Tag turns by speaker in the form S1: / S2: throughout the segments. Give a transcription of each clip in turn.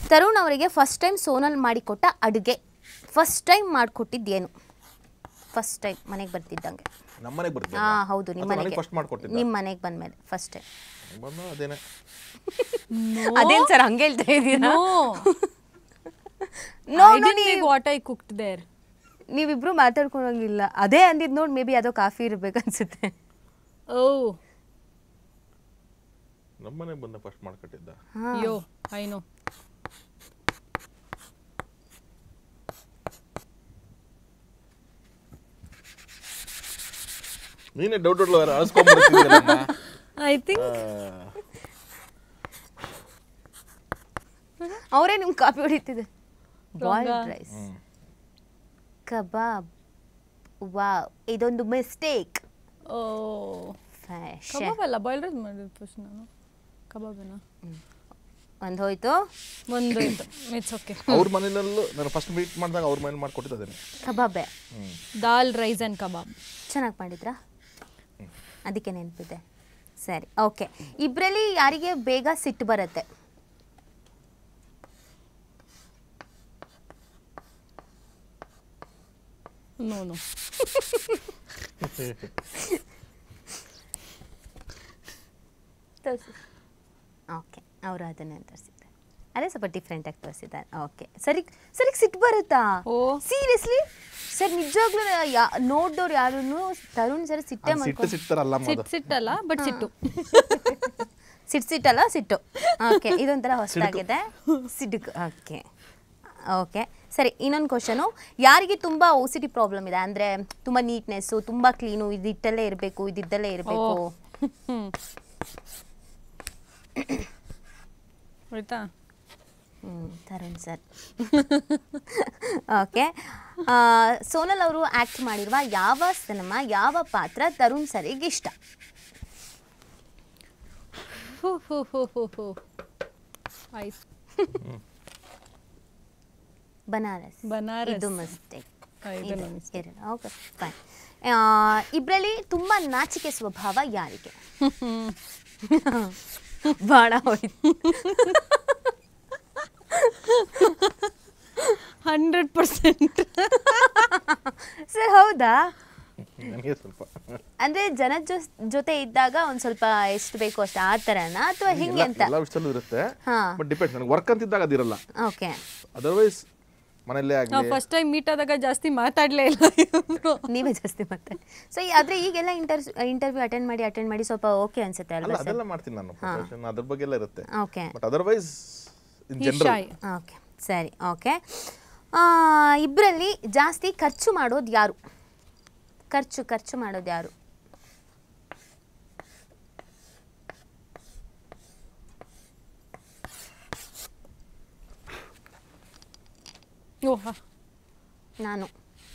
S1: ತರುಣ್ ಅವರಿಗೆ first time Sonal ಮಾಡಿಕೊಟ್ಟ ಅಡುಗೆ ಫಸ್ಟ್ ಟೈಮ್ ಮಾಡಿಕೊಟ್ಟಿದ್ದೇನು ಫಸ್ಟ್ ಟೈಮ್ ಮನೆಗೆ ಬರ್ತಿದ್ದಂಗೆ
S2: ನಮ್ಮನೆಗೆ ಬರ್ತೀನಿ
S1: ಹಾ ಹೌದು ನಿಮ್ಮ ಮನೆಗೆ
S2: ಫಸ್ಟ್ ಮಾಡ್ಕೊಟ್ಟಿದ್ದ
S1: ನಿಮ್ಮ ಮನೆಗೆ ಬಂದ್ಮೇಲೆ ಫಸ್ಟ್ ಟೈಮ್
S2: ಬಂದು ಅದೇನೆ
S1: ಅದೇನ್ ಸರ್ ಹಂಗೆ ಹೇಳ್ತಾ ಇದ್ದೀರಾ
S3: No.
S1: No
S3: I didn't make what I cooked there.
S1: ನೀವಿಬ್ರು ಮಾತಾಡ್ಕೊಳಂಗಿಲ್ಲ ಅದೇ ಅಂದಿದ್ ನೋಡಿ ಮೇ ಬಿ ಅದೋ ಕಾಫಿ ಇರ್ಬೇಕು ಅನ್ಸುತ್ತೆ
S3: Oh.
S2: ನಮ್ಮನೆಗೆ ಬಂದ ಫಸ್ಟ್ ಮಾಡ್ಕೊಟ್ಟಿದ್ದ
S3: Yo, I know.
S2: ನೀನೇ ಡೌಟ್ ಡೌಟ್ ಅಳಿಸ್ಕೊಂಡ್ಬರ್ತಿದ್ಯಲ್ಲಮ್ಮ
S3: I think
S1: ಅವರೇ ನಿಮ್ಗೆ ಕಾಫಿ ಹೊಡಿತಿದೆ ಬಾಯ್ಲ್ಡ್
S3: ರಂಗ.
S1: ರೈಸ್ ಕಬಾಬ್ ವಾವ್ ಇದೊಂದು ಮಿಸ್ಟೇಕ್
S3: oh.
S1: ಫ್ಯಾಷನ್
S3: ಕಬಾಬ್ ಅಲ್ಲ ಬಾಯ್ಲ್ ರೈಸ್ ಮಾಡಿದ್ದು ಫಸ್ಟ್ ನಾನು ಕಬಾಬೇನಾ
S1: ಒಂದು ಹೋಯ್ತು
S3: ಒಂದು ಇತ್ತು ಇಟ್ಸ್ ಓಕೆ
S2: ಅವ್ರ ಮನೆಯಲ್ಲೂ ನಾನು ಫಸ್ಟ್ ಮೀಟ್ ಮಾಡಿದಾಗ ಅವ್ರ ಮನೇಲಿ ಮಾಡ್ಕೊಟ್ಟಿದ್ದು ಅದೇನೆ
S1: ಕಬಾಬೆ
S3: ದಾಲ್ ರೈಸ್ ಆ್ಯಂಡ್ ಕಬಾಬ್
S1: ಚೆನ್ನಾಗಿ ಮಾಡಿದ್ರಾ ಅದಕ್ಕೆ ನೆನಪಿದೆ ಸರಿ ಓಕೆ ಇಬ್ಬರಲ್ಲಿ ಯಾರಿಗೆ ಬೇಗ ಸಿಟ್ಟು ಬರುತ್ತೆ
S3: ನೋ ನೋ
S1: ತೋರಿಸಿ ಓಕೆ ಅವರು ಅದನ್ನೇ ತೋರಿಸಿದ್ದಾರೆ ಅದೇ ಸ್ವಲ್ಪ ಡಿಫ್ರೆಂಟ್ ಆಗಿ ತೋರಿಸಿದ್ದಾರೆ ಓಕೆ ಸರಿ ಸರಿ ಸಿಟ್ಟು ಬರುತ್ತಾ
S3: ಓ.
S1: ಸೀರಿಯಸ್ಲಿ ಸರ್ ನಿಜವಾಗ್ಲೂ ಯಾ ನೋಡ್ದವ್ರು ಯಾರು ತರುಣ್ ಸರ್ ಸಿಟ್ಟೆ
S2: ಸಿಟ್ಟು
S1: ಮಾಡ್ಕೊಂಡು
S2: ಸಿಗ್ತಾರಲ್ಲ ಅದು
S3: ಸಿಟ್ಟು ಸಿಟ್ಟಲ್ಲ ಬಟ್ ಸಿಟ್ಟು
S1: ಸಿಟ್ಟು ಸಿಟ್ಟಲ್ಲ ಸಿಟ್ಟು ಓಕೆ ಇದೊಂಥರ ಹೊಸದಾಗಿದೆ ಸಿಡುಕು ಓಕೆ ಓಕೆ ಸರಿ ಇನ್ನೊಂದು ಕ್ವಶನು ಯಾರಿಗೆ ತುಂಬ ಓ ಸಿ ಟಿ ಪ್ರಾಬ್ಲಮ್ ಇದೆ ಅಂದರೆ ತುಂಬ ನೀಟ್ನೆಸ್ಸು ತುಂಬ ಕ್ಲೀನು ಇದಿಟ್ಟಲ್ಲೇ ಇರಬೇಕು ಇದಿದ್ದಲ್ಲೇ ಇರಬೇಕು
S3: ಓ. ಹ್ಮ್. ಆಯ್ತಾ
S1: ಹ್ಮ್, ತರುಣ್ ಸರ್ ಓಕೆ ಸೋನಲ್ ಅವರು ಆ್ಯಕ್ಟ್ ಮಾಡಿರುವ ಯಾವ ಸಿನಿಮಾ ಯಾವ ಪಾತ್ರ ತರುಣ್ ಸರಿಗೆ ಇಷ್ಟ
S3: ಹೋ ಹೋ ಹೋ ಹೋ ಹೋ ಆಯ್ತು
S1: ಬನಾರಸ್
S3: ಬನಾರಸ್.
S1: ಇದು ಮಿಸ್ಟೇಕ್
S3: ಆ, ಇದನ್ನು mistake.
S1: ಓಕೆ ಫೈನ್ ಇಬ್ಬರಲ್ಲಿ ತುಂಬ ನಾಚಿಕೆ ಸ್ವಭಾವ ಯಾರಿಗೆ ಭಾಳ ಹೋಯ್ತು
S3: ಹಂಡ್ರೆಡ್ ಪರ್ಸೆಂಟ್
S1: ಸರ್ ಹೌದಾ
S2: ನನಗೆ ಸ್ವಲ್ಪ
S1: ಅಂದ್ರೆ ಜನದ ಜೊ- ಜೊತೆ ಇದ್ದಾಗ ಒಂದ್ ಸ್ವಲ್ಪ ಎಷ್ಟು ಬೇಕು ಅಷ್ಟು ಆ ಥರನಾ ಅಥವಾ ಹಿಂಗೆ
S2: ಎಲ್ಲ
S1: ಅಂತ
S2: ಎಲ್ಲ ವಿಷಯದಲ್ಲೂ ಇರುತ್ತೆ
S1: ಹಾ
S2: ಬಟ್ ಡಿಪೆಂಡ್ಸ್ ನನಗೆ ವರ್ಕ್ ಅಂತಿದ್ದಾಗ ಅದಿರಲ್ಲ
S1: ಓಕೆ
S2: ಅದರ್ವೈಸ್ ಮನೆಯಲ್ಲೇ
S3: ನಾವು
S2: ಆಗಲಿ
S3: ಫಸ್ಟ್ ಟೈಮ್ ಮೀಟ್ ಆದಾಗ ಜಾಸ್ತಿ ಮಾತಾಡ್ಲೇ ಇಲ್ಲ ಇವ್ರು
S1: ನೀವೇ ಜಾಸ್ತಿ ಮಾತಾಡಿ ಸೊ ಆದ್ರೆ ಈಗೆಲ್ಲ ಇಂಟರ್ ಇಂಟರ್ವ್ಯೂ ಅಟೆಂಡ್ ಮಾಡಿ ಅಟೆಂಡ್ ಮಾಡಿ ಸ್ವಲ್ಪ ಓಕೆ ಅನ್ಸುತ್ತೆ
S2: ಅಲ್ಲ
S1: ಅಲ್ವಾ ಸರ್
S2: ಅದೆಲ್ಲ ಮಾಡ್ತೀನಿ ನಾನು ಪ್ರೊಫೆಷನ್ ಅದ್ರ ಬಗ್ಗೆ ಎಲ್ಲ ಇರುತ್ತೆ
S1: ಓಕೆ
S2: ಬಟ್ ಅದರ್ವೈಸ್ ಇನ್
S3: ಈ
S2: ಜನರಲ್
S3: ಶಾಯ್
S1: ಓಕೆ ಸರಿ ಓಕೆ ಇಬ್ಬರಲ್ಲಿ ಜಾಸ್ತಿ ಖರ್ಚು ಮಾಡೋದು ಯಾರು ಖರ್ಚು ಖರ್ಚು ಮಾಡೋದು ಯಾರು
S3: ಓಹ್
S1: ನಾನು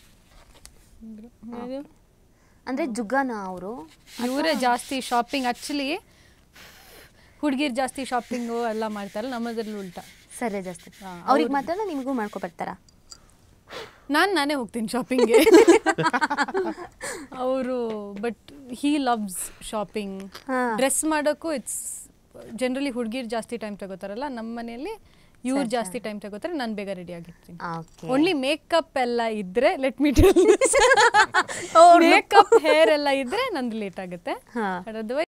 S1: ಅಂದ್ರೆ ಜುಗ್ಗನ ಅವರು
S3: ಇವರೇ ಜಾಸ್ತಿ ಶಾಪಿಂಗ್ ಆಕ್ಚುಲಿ ಹುಡುಗಿರ್ ಜಾಸ್ತಿ ಶಾಪಿಂಗು ಎಲ್ಲ ಮಾಡ್ತಾರಲ್ಲ ನಮ್ಮದ್ರಲ್ಲಿ ಉಲ್ಟಾ
S1: ಸರಿ ಜಾಸ್ತಿ
S3: ಹಾ,
S1: ಅವ್ರಿಗೆ ಮಾತ್ರ ನಿಮಗೂ ಮಾಡ್ಕೊ ಬರ್ತಾರಾ
S3: ನಾನು ನಾನೇ ಹೋಗ್ತೀನಿ ಶಾಪಿಂಗ್ಗೆ ಅವರು ಬಟ್ ಹೀ ಲವ್ಸ್ ಶಾಪಿಂಗ್
S1: ಹಾ.
S3: ಡ್ರೆಸ್ ಮಾಡೋಕ್ಕೂ ಇಟ್ಸ್ ಜನರಲಿ ಹುಡುಗಿರ್ ಜಾಸ್ತಿ ಟೈಮ್ ತಗೋತಾರಲ್ಲ ನಮ್ಮ ಮನೆಯಲ್ಲಿ ಇವ್ರು ಜಾಸ್ತಿ ಟೈಮ್ ತಗೋತಾರೆ ನಾನು ಬೇಗ ರೆಡಿ ಆಗಿರ್ತೀನಿ
S1: ಓಕೆ
S3: ಓನ್ಲಿ ಮೇಕಪ್ ಎಲ್ಲ ಇದ್ರೆ ಲೆಟ್ ಮೀ ಮೇಕಪ್ ಹೇರ್ ಎಲ್ಲ ಇದ್ರೆ ನಂದು ಲೇಟ್ ಆಗುತ್ತೆ
S1: ಹಾ.
S3: ಅದರ್ವೈಸ್